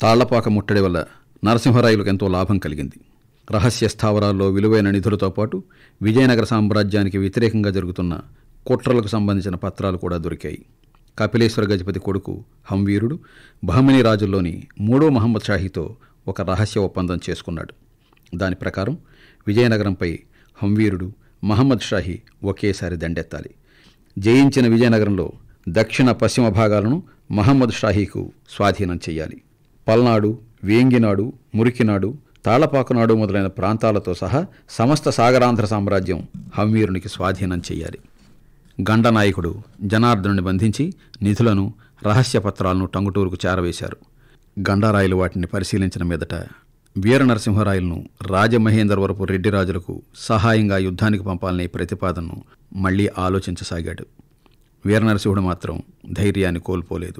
తాళ్లపాక ముట్టడి వల్ల నరసింహరాయలకు ఎంతో లాభం కలిగింది రహస్య స్థావరాల్లో విలువైన నిధులతో పాటు విజయనగర సామ్రాజ్యానికి వ్యతిరేకంగా జరుగుతున్న కుట్రలకు సంబంధించిన పత్రాలు కూడా దొరికాయి కపిలేశ్వర గజపతి కొడుకు హంవీరుడు బహమిని రాజుల్లోని మూడో మహమ్మద్ షాహీతో ఒక రహస్య ఒప్పందం చేసుకున్నాడు దాని ప్రకారం విజయనగరంపై హంవీరుడు మహమ్మద్ షాహీ ఒకేసారి దండెత్తాలి జయించిన విజయనగరంలో దక్షిణ పశ్చిమ భాగాలను మహమ్మద్ షాహీకు స్వాధీనం చెయ్యాలి పల్నాడు వేంగినాడు మురికినాడు తాళపాకునాడు మొదలైన ప్రాంతాలతో సహా సమస్త సాగరాంధ్ర సామ్రాజ్యం హంవీరునికి స్వాధీనం చెయ్యాలి గండనాయకుడు జనార్దనుని బంధించి నిధులను రహస్య పత్రాలను టంగుటూరుకు చేరవేశారు గండారాయలు వాటిని పరిశీలించిన మీదట వీర నరసింహరాయలను రాజమహేంద్రవరపు రెడ్డి రాజులకు సహాయంగా యుద్ధానికి పంపాలనే ప్రతిపాదనను మళ్లీ ఆలోచించసాగాడు వీరనరసింహుడు మాత్రం ధైర్యాన్ని కోల్పోలేదు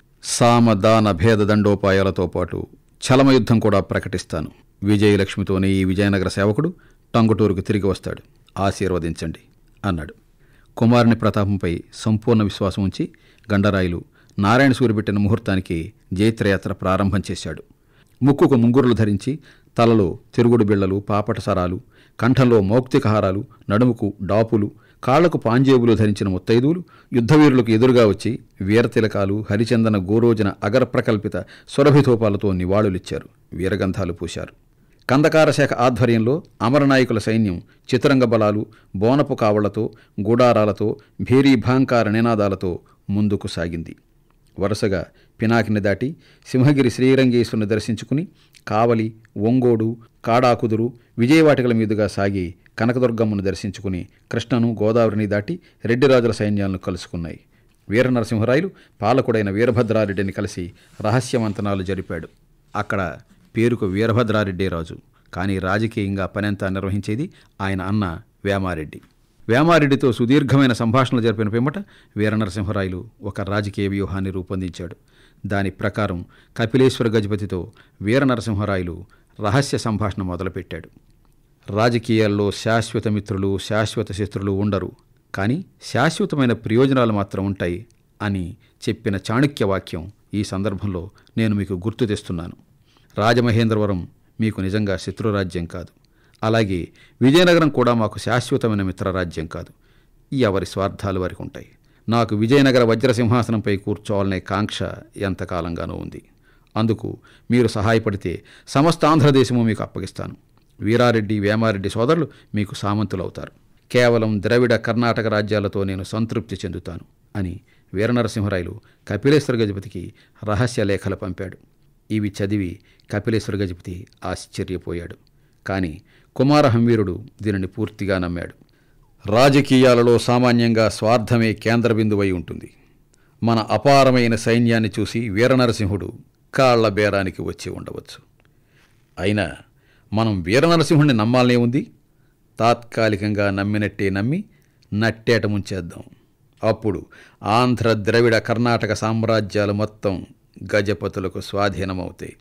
సామ దాన భేద దండోపాయాలతో పాటు చలమయుద్ధం కూడా ప్రకటిస్తాను విజయలక్ష్మితోనే ఈ విజయనగర సేవకుడు టంగుటూరుకు తిరిగి వస్తాడు ఆశీర్వదించండి అన్నాడు కుమారుని ప్రతాపంపై సంపూర్ణ విశ్వాసం ఉంచి గండరాయులు నారాయణ సూరి పెట్టిన ముహూర్తానికి జైత్రయాత్ర ప్రారంభం చేశాడు ముక్కుకు ముంగురులు ధరించి తలలో తిరుగుడు బిళ్ళలు పాపట సరాలు కంఠంలో మౌక్తికహారాలు నడుముకు డాపులు కాళ్లకు పాంజేబులు ధరించిన ముత్తైదువులు యుద్ధవీరులకు ఎదురుగా వచ్చి వీరతిలకాలు హరిచందన గోరోజన అగర ప్రకల్పిత సురభితోపాలతో నివాళులిచ్చారు వీరగంధాలు పూశారు కందకార శాఖ ఆధ్వర్యంలో అమరనాయకుల సైన్యం చిత్రంగ బలాలు బోనపు కావళ్లతో గుడారాలతో భేరీభాంకార నినాదాలతో ముందుకు సాగింది వరుసగా పినాకిని దాటి సింహగిరి శ్రీరంగేశ్వరుని దర్శించుకుని కావలి ఒంగోడు కాడాకుదురు విజయవాటికల మీదుగా సాగి కనకదుర్గమ్మను దర్శించుకుని కృష్ణను గోదావరిని దాటి రెడ్డిరాజుల సైన్యాలను కలుసుకున్నాయి వీర నరసింహరాయలు పాలకుడైన వీరభద్రారెడ్డిని కలిసి రహస్యమంతనాలు జరిపాడు అక్కడ పేరుకు వీరభద్రారెడ్డే రాజు కానీ రాజకీయంగా పనంతా నిర్వహించేది ఆయన అన్న వేమారెడ్డి వేమారెడ్డితో సుదీర్ఘమైన సంభాషణలు జరిపిన పిమ్మట వీరనరసింహరాయలు ఒక రాజకీయ వ్యూహాన్ని రూపొందించాడు దాని ప్రకారం కపిలేశ్వర గజపతితో వీరనరసింహరాయలు రహస్య సంభాషణ మొదలుపెట్టాడు రాజకీయాల్లో శాశ్వత మిత్రులు శాశ్వత శత్రులు ఉండరు కానీ శాశ్వతమైన ప్రయోజనాలు మాత్రం ఉంటాయి అని చెప్పిన చాణక్య వాక్యం ఈ సందర్భంలో నేను మీకు గుర్తు తెస్తున్నాను రాజమహేంద్రవరం మీకు నిజంగా శత్రురాజ్యం కాదు అలాగే విజయనగరం కూడా మాకు శాశ్వతమైన మిత్రరాజ్యం కాదు ఎవరి స్వార్థాలు వారికి ఉంటాయి నాకు విజయనగర వజ్రసింహాసనంపై కూర్చోవాలనే కాంక్ష ఎంతకాలంగానూ ఉంది అందుకు మీరు సహాయపడితే సమస్త ఆంధ్రదేశము మీకు అప్పగిస్తాను వీరారెడ్డి వేమారెడ్డి సోదరులు మీకు సామంతులవుతారు కేవలం ద్రవిడ కర్ణాటక రాజ్యాలతో నేను సంతృప్తి చెందుతాను అని వీరనరసింహరాయలు కపిలేశ్వర గజపతికి రహస్య లేఖలు పంపాడు ఇవి చదివి కపిలేశ్వర గజపతి ఆశ్చర్యపోయాడు కానీ కుమార హంవీరుడు దీనిని పూర్తిగా నమ్మాడు రాజకీయాలలో సామాన్యంగా స్వార్థమే కేంద్ర బిందువై ఉంటుంది మన అపారమైన సైన్యాన్ని చూసి వీరనరసింహుడు కాళ్ల బేరానికి వచ్చి ఉండవచ్చు అయినా మనం వీరనరసింహుడిని నమ్మాలనే ఉంది తాత్కాలికంగా నమ్మినట్టే నమ్మి నట్టేట ముంచేద్దాం అప్పుడు ఆంధ్ర ద్రవిడ కర్ణాటక సామ్రాజ్యాలు మొత్తం గజపతులకు స్వాధీనమవుతాయి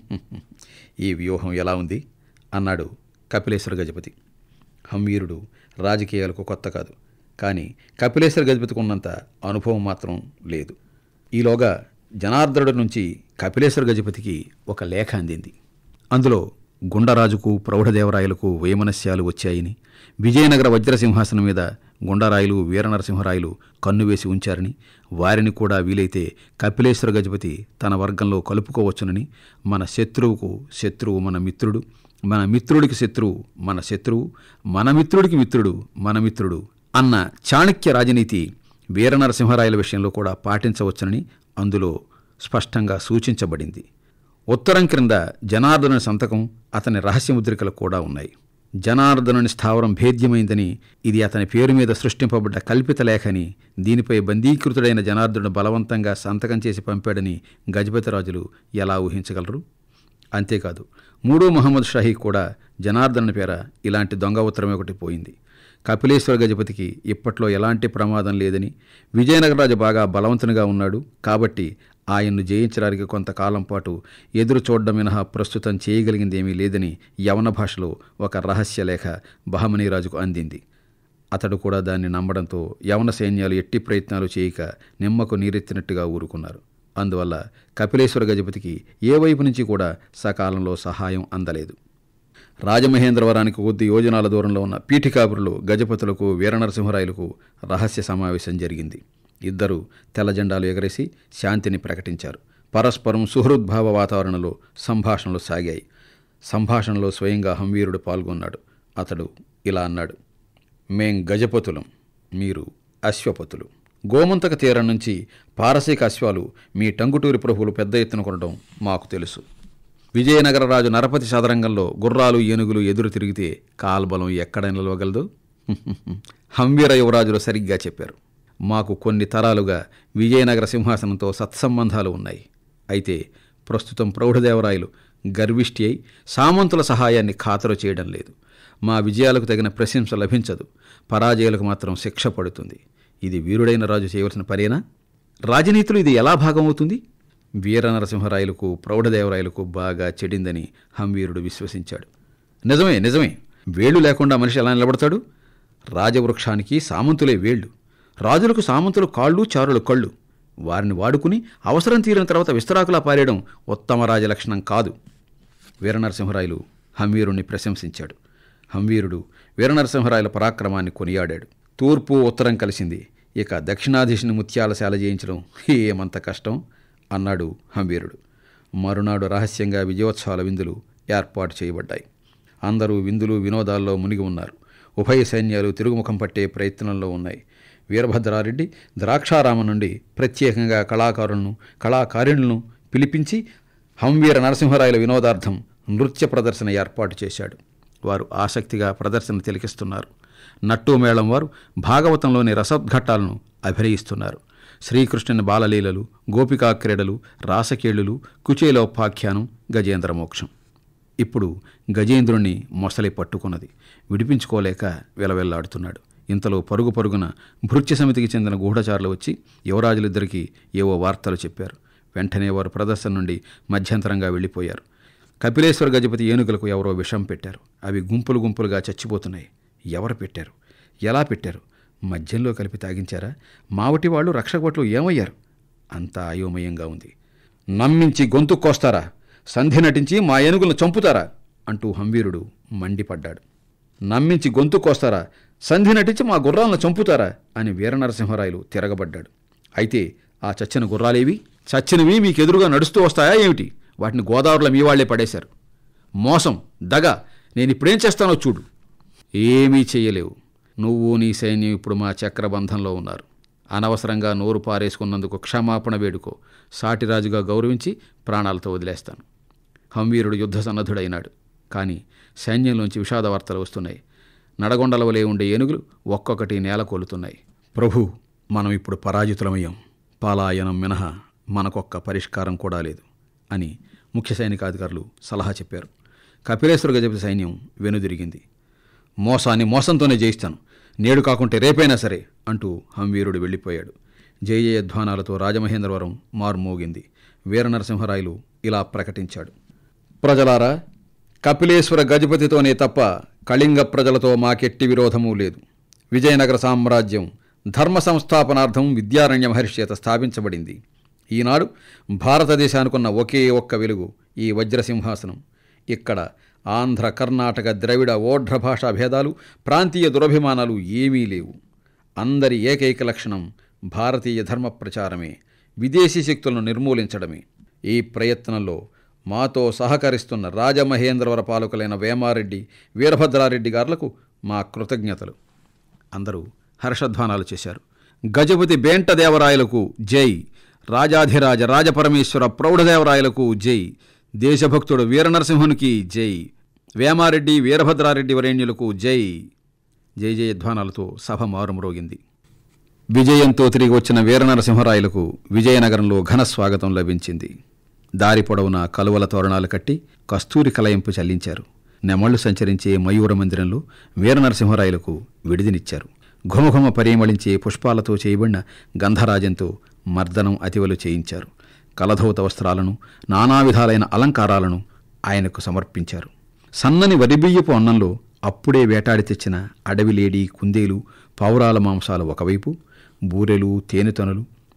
ఈ వ్యూహం ఎలా ఉంది అన్నాడు కపిలేశ్వర గజపతి హంవీరుడు రాజకీయాలకు కొత్త కాదు కానీ కపిలేశ్వర గజపతికి ఉన్నంత అనుభవం మాత్రం లేదు ఈలోగా జనార్దనుడి నుంచి కపిలేశ్వర గజపతికి ఒక లేఖ అందింది అందులో గుండరాజుకు ప్రౌఢదేవరాయలకు వైమనస్యాలు వచ్చాయని విజయనగర వజ్రసింహాసనం మీద గుండరాయలు వీరనరసింహరాయలు కన్నువేసి ఉంచారని వారిని కూడా వీలైతే కపిలేశ్వర గజపతి తన వర్గంలో కలుపుకోవచ్చునని మన శత్రువుకు శత్రువు మన మిత్రుడు మన మిత్రుడికి శత్రువు మన శత్రువు మన మిత్రుడికి మిత్రుడు మన మిత్రుడు అన్న చాణక్య రాజనీతి వీరనరసింహరాయల విషయంలో కూడా పాటించవచ్చునని అందులో స్పష్టంగా సూచించబడింది ఉత్తరం క్రింద జనార్దనుని సంతకం అతని రహస్యముద్రికలు కూడా ఉన్నాయి జనార్దనుని స్థావరం భేద్యమైందని ఇది అతని పేరు మీద సృష్టింపబడ్డ కల్పిత లేఖని దీనిపై బందీకృతుడైన జనార్దనుడు బలవంతంగా సంతకం చేసి పంపాడని గజపతిరాజులు ఎలా ఊహించగలరు అంతేకాదు మూడో మహమ్మద్ షాహీ కూడా జనార్దన్ పేర ఇలాంటి దొంగ ఉత్తరమే ఒకటి పోయింది కపిలేశ్వర గజపతికి ఇప్పట్లో ఎలాంటి ప్రమాదం లేదని విజయనగరరాజు బాగా బలవంతునిగా ఉన్నాడు కాబట్టి ఆయన్ను జయించడానికి కొంతకాలం పాటు ఎదురు చూడడం మినహా ప్రస్తుతం చేయగలిగింది ఏమీ లేదని యవన భాషలో ఒక రహస్య లేఖ బహమనీరాజుకు అందింది అతడు కూడా దాన్ని నమ్మడంతో యవన సైన్యాలు ఎట్టి ప్రయత్నాలు చేయక నిమ్మకు నీరెత్తినట్టుగా ఊరుకున్నారు అందువల్ల కపిలేశ్వర గజపతికి ఏ వైపు నుంచి కూడా సకాలంలో సహాయం అందలేదు రాజమహేంద్రవరానికి కొద్ది యోజనాల దూరంలో ఉన్న పీఠికాపురులు గజపతులకు వీరనరసింహరాయలకు రహస్య సమావేశం జరిగింది ఇద్దరు తెల్ల జెండాలు ఎగరేసి శాంతిని ప్రకటించారు పరస్పరం సుహృద్భావ వాతావరణంలో సంభాషణలు సాగాయి సంభాషణలో స్వయంగా హంవీరుడు పాల్గొన్నాడు అతడు ఇలా అన్నాడు మేం గజపతులం మీరు అశ్వపతులు గోమంతక తీరం నుంచి పారసీక అశ్వాలు మీ టంగుటూరి ప్రభువులు పెద్ద ఎత్తున కొనడం మాకు తెలుసు విజయనగర రాజు నరపతి సదరంగంలో గుర్రాలు ఏనుగులు ఎదురు తిరిగితే కాల్బలం ఎక్కడ నిలవగలదు హంవీర యువరాజులు సరిగ్గా చెప్పారు మాకు కొన్ని తరాలుగా విజయనగర సింహాసనంతో సత్సంబంధాలు ఉన్నాయి అయితే ప్రస్తుతం ప్రౌఢదేవరాయలు గర్విష్టి అయి సామంతుల సహాయాన్ని ఖాతరు చేయడం లేదు మా విజయాలకు తగిన ప్రశంస లభించదు పరాజయాలకు మాత్రం శిక్ష పడుతుంది ఇది వీరుడైన రాజు చేయవలసిన పనేనా రాజనీతిలో ఇది ఎలా భాగమవుతుంది వీరనరసింహరాయలకు ప్రౌఢదేవరాయలకు బాగా చెడిందని హంవీరుడు విశ్వసించాడు నిజమే నిజమే వేళ్ళు లేకుండా మనిషి ఎలా నిలబడతాడు రాజవృక్షానికి సామంతులే వేళ్ళు రాజులకు సామంతులు కాళ్ళు చారులు కళ్ళు వారిని వాడుకుని అవసరం తీరిన తర్వాత విస్తరాకులా పారేయడం ఉత్తమ రాజలక్షణం కాదు వీరనరసింహరాయలు హంవీరుణ్ణి ప్రశంసించాడు హంవీరుడు వీరనరసింహరాయల పరాక్రమాన్ని కొనియాడాడు తూర్పు ఉత్తరం కలిసింది ఇక దక్షిణాదిశని ముత్యాలశాల చేయించడం ఏమంత కష్టం అన్నాడు హంవీరుడు మరునాడు రహస్యంగా విజయోత్సవాల విందులు ఏర్పాటు చేయబడ్డాయి అందరూ విందులు వినోదాల్లో మునిగి ఉన్నారు ఉభయ సైన్యాలు తిరుగుముఖం పట్టే ప్రయత్నంలో ఉన్నాయి వీరభద్రారెడ్డి ద్రాక్షారామం నుండి ప్రత్యేకంగా కళాకారులను కళాకారిణులను పిలిపించి హంవీర నరసింహరాయల వినోదార్థం నృత్య ప్రదర్శన ఏర్పాటు చేశాడు వారు ఆసక్తిగా ప్రదర్శన తిలకిస్తున్నారు నట్టు మేళం వారు భాగవతంలోని రసద్ఘట్టాలను అభినయిస్తున్నారు శ్రీకృష్ణుని బాలలీలలు గోపికా క్రీడలు రాసకేళులు కుచేలోపాఖ్యానం గజేంద్ర మోక్షం ఇప్పుడు గజేంద్రుణ్ణి మొసలి పట్టుకున్నది విడిపించుకోలేక విలవెల్లాడుతున్నాడు ఇంతలో పరుగు పరుగున భృత్య సమితికి చెందిన గూఢచారులు వచ్చి యువరాజులిద్దరికీ ఏవో వార్తలు చెప్పారు వెంటనే వారు ప్రదర్శన నుండి మధ్యంతరంగా వెళ్ళిపోయారు కపిలేశ్వర గజపతి ఏనుగులకు ఎవరో విషం పెట్టారు అవి గుంపులు గుంపులుగా చచ్చిపోతున్నాయి ఎవరు పెట్టారు ఎలా పెట్టారు మద్యంలో కలిపి తాగించారా మావటి వాళ్ళు రక్షకభట్లు ఏమయ్యారు అంతా అయోమయంగా ఉంది నమ్మించి గొంతు కోస్తారా సంధి నటించి మా ఏనుగులను చంపుతారా అంటూ హంవీరుడు మండిపడ్డాడు నమ్మించి గొంతు కోస్తారా సంధి నటించి మా గుర్రాలను చంపుతారా అని వీరనరసింహరాయలు తిరగబడ్డాడు అయితే ఆ చచ్చిన గుర్రాలేవి చచ్చినవి మీకెదురుగా నడుస్తూ వస్తాయా ఏమిటి వాటిని గోదావరిలో మీ వాళ్లే పడేశారు మోసం దగ నేను ఇప్పుడేం చేస్తానో చూడు ఏమీ చెయ్యలేవు నువ్వు నీ సైన్యం ఇప్పుడు మా చక్రబంధంలో ఉన్నారు అనవసరంగా నోరు పారేసుకున్నందుకు క్షమాపణ వేడుకో సాటిరాజుగా గౌరవించి ప్రాణాలతో వదిలేస్తాను హంవీరుడు యుద్ధ సన్నద్ధుడైనాడు కానీ సైన్యంలోంచి విషాద వార్తలు వస్తున్నాయి నడగొండల వలె ఉండే ఏనుగులు ఒక్కొక్కటి నేల కోలుతున్నాయి ప్రభు మనం ఇప్పుడు పరాజితులమయ్యాం పాలాయనం మినహా మనకొక్క పరిష్కారం కూడా లేదు అని ముఖ్య సైనికాధికారులు సలహా చెప్పారు కపిలేశ్వర గజపతి సైన్యం వెనుదిరిగింది మోసాన్ని మోసంతోనే జయిస్తాను నేడు కాకుంటే రేపైనా సరే అంటూ హంవీరుడు వెళ్ళిపోయాడు జయజయధ్వానాలతో రాజమహేంద్రవరం మారుమోగింది వీరనరసింహరాయలు ఇలా ప్రకటించాడు ప్రజలారా కపిలేశ్వర గజపతితోనే తప్ప కళింగ ప్రజలతో మాకెట్టి విరోధమూ లేదు విజయనగర సామ్రాజ్యం ధర్మ సంస్థాపనార్థం విద్యారణ్య మహర్షి చేత స్థాపించబడింది ఈనాడు భారతదేశానికున్న ఒకే ఒక్క వెలుగు ఈ వజ్రసింహాసనం ఇక్కడ ఆంధ్ర కర్ణాటక ద్రవిడ ఓఢ్ర భాషా భేదాలు ప్రాంతీయ దురభిమానాలు ఏమీ లేవు అందరి ఏకైక లక్షణం భారతీయ ధర్మ ప్రచారమే విదేశీ శక్తులను నిర్మూలించడమే ఈ ప్రయత్నంలో మాతో సహకరిస్తున్న రాజమహేంద్రవర పాలకులైన వేమారెడ్డి వీరభద్రారెడ్డి గారులకు మా కృతజ్ఞతలు అందరూ హర్షధ్వానాలు చేశారు గజపతి బేంటదేవరాయలకు జై రాజాధిరాజ రాజపరమేశ్వర ప్రౌఢదేవరాయలకు జై దేశభక్తుడు వీరనరసింహునికి జై వేమారెడ్డి వీరభద్రారెడ్డి వరేణ్యులకు జై జై జయధ్వానాలతో సభ మారుమ్రోగింది విజయంతో తిరిగి వచ్చిన వీరనరసింహరాయలకు విజయనగరంలో ఘన స్వాగతం లభించింది దారి పొడవునా కలువల తోరణాలు కట్టి కస్తూరి కలయింపు చల్లించారు నెమళ్లు సంచరించే మయూర మందిరంలో వీరనరసింహరాయలకు విడిదినిచ్చారు ఘుమఘుమ పరిమళించే పుష్పాలతో చేయబడిన గంధరాజంతో మర్దనం అతివలు చేయించారు కలధౌత వస్త్రాలను నానా విధాలైన అలంకారాలను ఆయనకు సమర్పించారు సన్నని వరిబియ్యపు అన్నంలో అప్పుడే వేటాడి తెచ్చిన అడవిలేడి కుందేలు పావురాల మాంసాలు ఒకవైపు బూరెలు తేనెతొనలు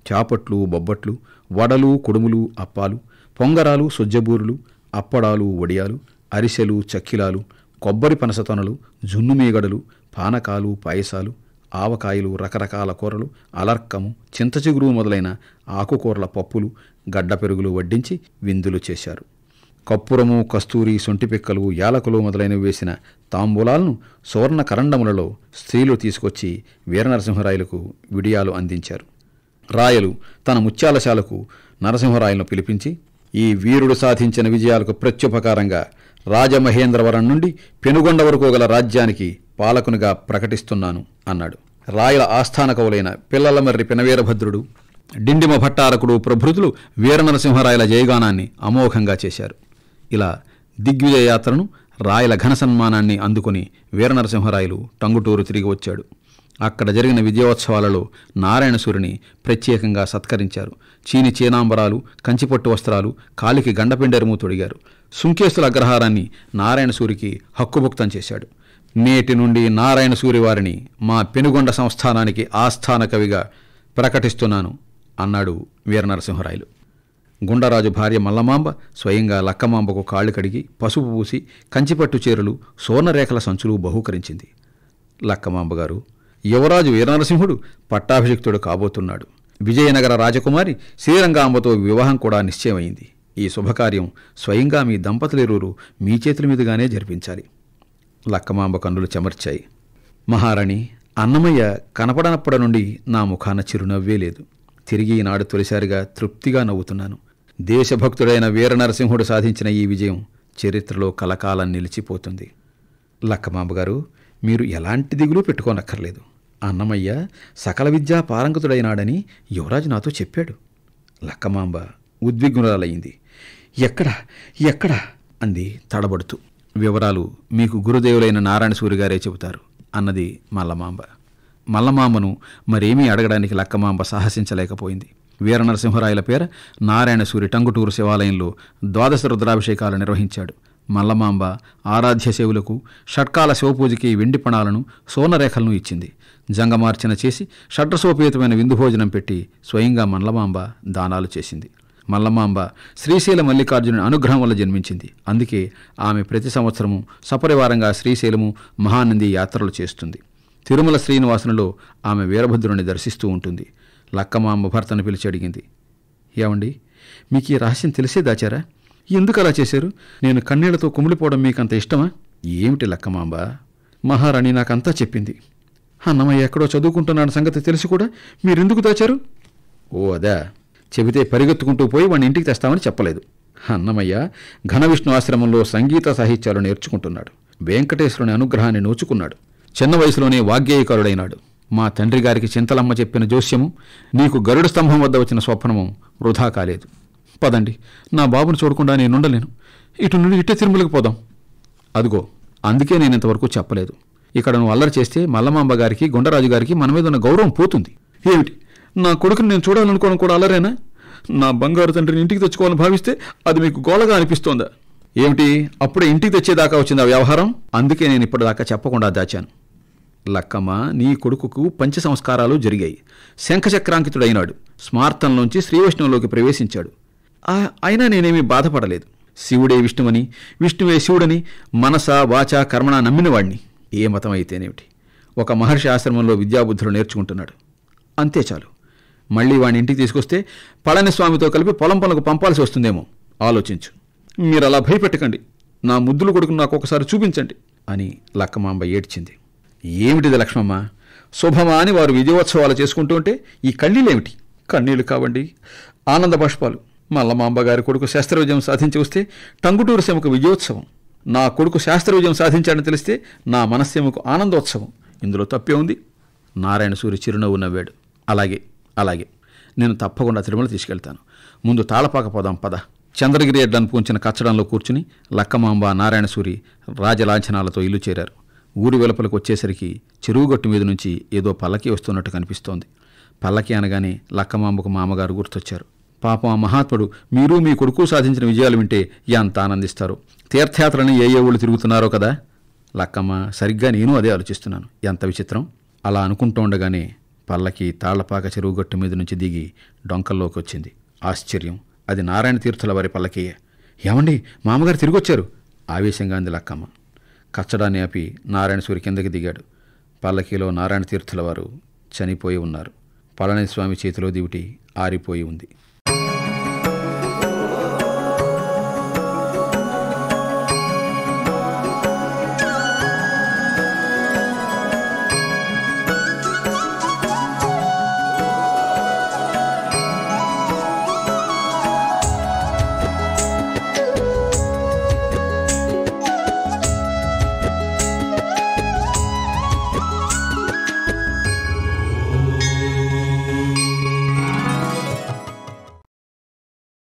చాపట్లు బొబ్బట్లు వడలు కుడుములు అప్పాలు పొంగరాలు సొజ్జబూరులు అప్పడాలు వడియాలు అరిసెలు చక్కిలాలు కొబ్బరి పనసతొనలు జున్ను మీగడలు పానకాలు పాయసాలు ఆవకాయలు రకరకాల కూరలు అలర్కము చింతచిగురు మొదలైన ఆకుకూరల పప్పులు గడ్డ పెరుగులు వడ్డించి విందులు చేశారు కప్పురము కస్తూరి సొంటిపిక్కలు యాలకులు మొదలైనవి వేసిన తాంబూలాలను సువర్ణ కరండములలో స్త్రీలు తీసుకొచ్చి వీరనరసింహరాయలకు విడియాలు అందించారు రాయలు తన ముత్యాలశాలకు నరసింహరాయలను పిలిపించి ఈ వీరుడు సాధించిన విజయాలకు ప్రత్యుపకారంగా రాజమహేంద్రవరం నుండి పెనుగొండ వరకు గల రాజ్యానికి పాలకునిగా ప్రకటిస్తున్నాను అన్నాడు రాయల ఆస్థాన కవులైన పిల్లలమర్రి పినవీరభద్రుడు డిండిమ భట్టారకుడు ప్రభృతులు వీరనరసింహరాయల జయగానాన్ని అమోఘంగా చేశారు ఇలా దిగ్విజయ యాత్రను రాయల ఘన సన్మానాన్ని అందుకుని వీరనరసింహరాయలు టంగుటూరు తిరిగి వచ్చాడు అక్కడ జరిగిన విజయోత్సవాలలో నారాయణసూరిని ప్రత్యేకంగా సత్కరించారు చీని చీనాంబరాలు కంచిపట్టు వస్త్రాలు కాలికి గండపిండెరము తొడిగారు సుంకేస్తుల అగ్రహారాన్ని నారాయణసూరికి హక్కుభుక్తం చేశాడు నేటి నుండి నారాయణసూరి వారిని మా పెనుగొండ సంస్థానానికి ఆస్థాన కవిగా ప్రకటిస్తున్నాను అన్నాడు వీరనరసింహరాయలు గుండరాజు భార్య మల్లమాంబ స్వయంగా లక్కమాంబకు కాళ్ళు కడిగి పసుపు పూసి కంచిపట్టు చీరలు సువర్ణరేఖల సంచులు బహూకరించింది లక్కమాంబ గారు యువరాజు వీరనరసింహుడు పట్టాభిషిక్తుడు కాబోతున్నాడు విజయనగర రాజకుమారి శ్రీరంగాంబతో వివాహం కూడా నిశ్చయమైంది ఈ శుభకార్యం స్వయంగా మీ దంపతులిరువురు మీ చేతుల మీదుగానే జరిపించాలి లక్కమాంబ కన్నులు చెమర్చాయి మహారాణి అన్నమయ్య కనపడనప్పటి నుండి నా ముఖాన చిరునవ్వే లేదు తిరిగి ఈనాడు తొలిసారిగా తృప్తిగా నవ్వుతున్నాను దేశభక్తుడైన వీరనరసింహుడు సాధించిన ఈ విజయం చరిత్రలో కలకాలం నిలిచిపోతుంది లక్కమాంబ గారు మీరు ఎలాంటి దిగులు పెట్టుకోనక్కర్లేదు అన్నమయ్య సకల విద్యా పారంగతుడైనాడని యువరాజు నాతో చెప్పాడు లక్కమాంబ ఉద్విగ్నురాలయ్యింది ఎక్కడ ఎక్కడ అంది తడబడుతూ వివరాలు మీకు గురుదేవులైన నారాయణ సూరి గారే చెబుతారు అన్నది మల్లమాంబ మల్లమాంబను మరేమీ అడగడానికి లక్కమాంబ సాహసించలేకపోయింది వీరనరసింహరాయల పేర నారాయణ సూరి టంగుటూరు శివాలయంలో ద్వాదశ రుద్రాభిషేకాలు నిర్వహించాడు మల్లమాంబ ఆరాధ్య సేవులకు షట్కాల శివపూజకి వెండి పణాలను సోనరేఖలను ఇచ్చింది జంగమార్చన చేసి షడ్రసోపేతమైన విందు భోజనం పెట్టి స్వయంగా మల్లమాంబ దానాలు చేసింది మల్లమాంబ శ్రీశైల మల్లికార్జునుని అనుగ్రహం వల్ల జన్మించింది అందుకే ఆమె ప్రతి సంవత్సరము సపరివారంగా శ్రీశైలము మహానంది యాత్రలు చేస్తుంది తిరుమల శ్రీనివాసనులో ఆమె వీరభద్రుని దర్శిస్తూ ఉంటుంది లక్కమాంబ భర్తను పిలిచి అడిగింది ఏమండి మీకు ఈ రహస్యం తెలిసే దాచారా ఎందుకు అలా చేశారు నేను కన్నీళ్లతో కుమిలిపోవడం మీకంత ఇష్టమా ఏమిటి లక్కమాంబ మహారాణి నాకంతా చెప్పింది అన్నమయ్య ఎక్కడో చదువుకుంటున్నాడు సంగతి తెలిసి కూడా మీరెందుకు దాచారు ఓ అదా చెబితే పరిగెత్తుకుంటూ పోయి వాడిని ఇంటికి తెస్తామని చెప్పలేదు అన్నమయ్య ఘన విష్ణు ఆశ్రమంలో సంగీత సాహిత్యాలు నేర్చుకుంటున్నాడు వెంకటేశ్వరుని అనుగ్రహాన్ని నోచుకున్నాడు చిన్న వయసులోనే వాగ్గేయకారుడైనాడు మా తండ్రి గారికి చింతలమ్మ చెప్పిన జోస్యము నీకు గరుడ స్తంభం వద్ద వచ్చిన స్వప్నము వృధా కాలేదు పదండి నా బాబును చూడకుండా నేనుండలేను ఇటు నుండి ఇట్టే తిరుమలకి పోదాం అదిగో అందుకే నేను ఇంతవరకు చెప్పలేదు ఇక్కడ నువ్వు అల్లరి చేస్తే మల్లమాంబ గారికి గుండరాజు గారికి మన మీద ఉన్న గౌరవం పోతుంది ఏమిటి నా కొడుకుని నేను చూడాలనుకోవడం కూడా అల్లరేనా నా బంగారు తండ్రిని ఇంటికి తెచ్చుకోవాలని భావిస్తే అది మీకు గోలగా అనిపిస్తోందా ఏమిటి అప్పుడే ఇంటికి తెచ్చేదాకా వచ్చింది ఆ వ్యవహారం అందుకే నేను ఇప్పటిదాకా చెప్పకుండా దాచాను లక్కమ్మ నీ కొడుకుకు పంచ సంస్కారాలు జరిగాయి శంఖచక్రాంకితుడైనాడు స్మార్థంలోంచి శ్రీవైష్ణవంలోకి ప్రవేశించాడు ఆ- అయినా నేనేమీ బాధపడలేదు శివుడే విష్ణువని విష్ణువే శివుడని మనస వాచ కర్మణ నమ్మినవాణ్ణి ఏ మతం అయితేనేమిటి ఒక మహర్షి ఆశ్రమంలో విద్యాబుద్ధులు నేర్చుకుంటున్నాడు అంతే చాలు మళ్ళీ వాడిని ఇంటికి తీసుకొస్తే పళనిస్వామితో కలిపి పొలం పనులకు పంపాల్సి వస్తుందేమో ఆలోచించు మీరు అలా భయపెట్టకండి నా ముద్దులు కొడుకును నాకు ఒకసారి చూపించండి అని లక్కమాంబ ఏడ్చింది ఏమిటిది లక్ష్మమ్మ శుభమా అని వారు విజయోత్సవాలు చేసుకుంటూ ఉంటే ఈ కన్నీళ్ళేమిటి కన్నీళ్లు కావండి ఆనంద బాష్పాలు మల్లమాంబ గారి కొడుకు శాస్త్ర విజయం సాధించి వస్తే టంగుటూరు సీమకు విజయోత్సవం నా కొడుకు శాస్త్ర విజయం సాధించాడని తెలిస్తే నా మనస్సీమకు ఆనందోత్సవం ఇందులో తప్పే ఉంది నారాయణ సూరి చిరునవ్వు నవ్వాడు అలాగే అలాగే నేను తప్పకుండా తిరుమల తీసుకెళ్తాను ముందు తాళపాక పోదాం పద చంద్రగిరి ఎడ్లను పూంచిన కచ్చడంలో కూర్చుని లక్కమాంబ నారాయణసూరి రాజలాంఛనాలతో ఇల్లు చేరారు ఊరి వెలుపలకు వచ్చేసరికి చెరువుగట్టు మీద నుంచి ఏదో పల్లకి వస్తున్నట్టు కనిపిస్తోంది పల్లకి అనగానే లక్కమాంబకు మామగారు గుర్తొచ్చారు పాపం ఆ మహాత్ముడు మీరు మీ కొడుకు సాధించిన విజయాలు వింటే ఎంత ఆనందిస్తారు తీర్థయాత్రని ఏ ఏ ఊళ్ళు తిరుగుతున్నారో కదా లక్కమ్మ సరిగ్గా నేను అదే ఆలోచిస్తున్నాను ఎంత విచిత్రం అలా అనుకుంటూ ఉండగానే పల్లకి తాళ్లపాక చెరువు గట్టు మీద నుంచి దిగి డొంకల్లోకి వచ్చింది ఆశ్చర్యం అది నారాయణ తీర్థుల వారి పల్లకీయే ఏమండి మామగారు తిరిగి వచ్చారు ఆవేశంగా అంది లక్కమ్మ కచ్చడాన్ని ఆపి నారాయణ సూరి కిందకి దిగాడు పల్లకీలో నారాయణ తీర్థుల వారు చనిపోయి ఉన్నారు పళనిస్వామి చేతిలో దివిటి ఆరిపోయి ఉంది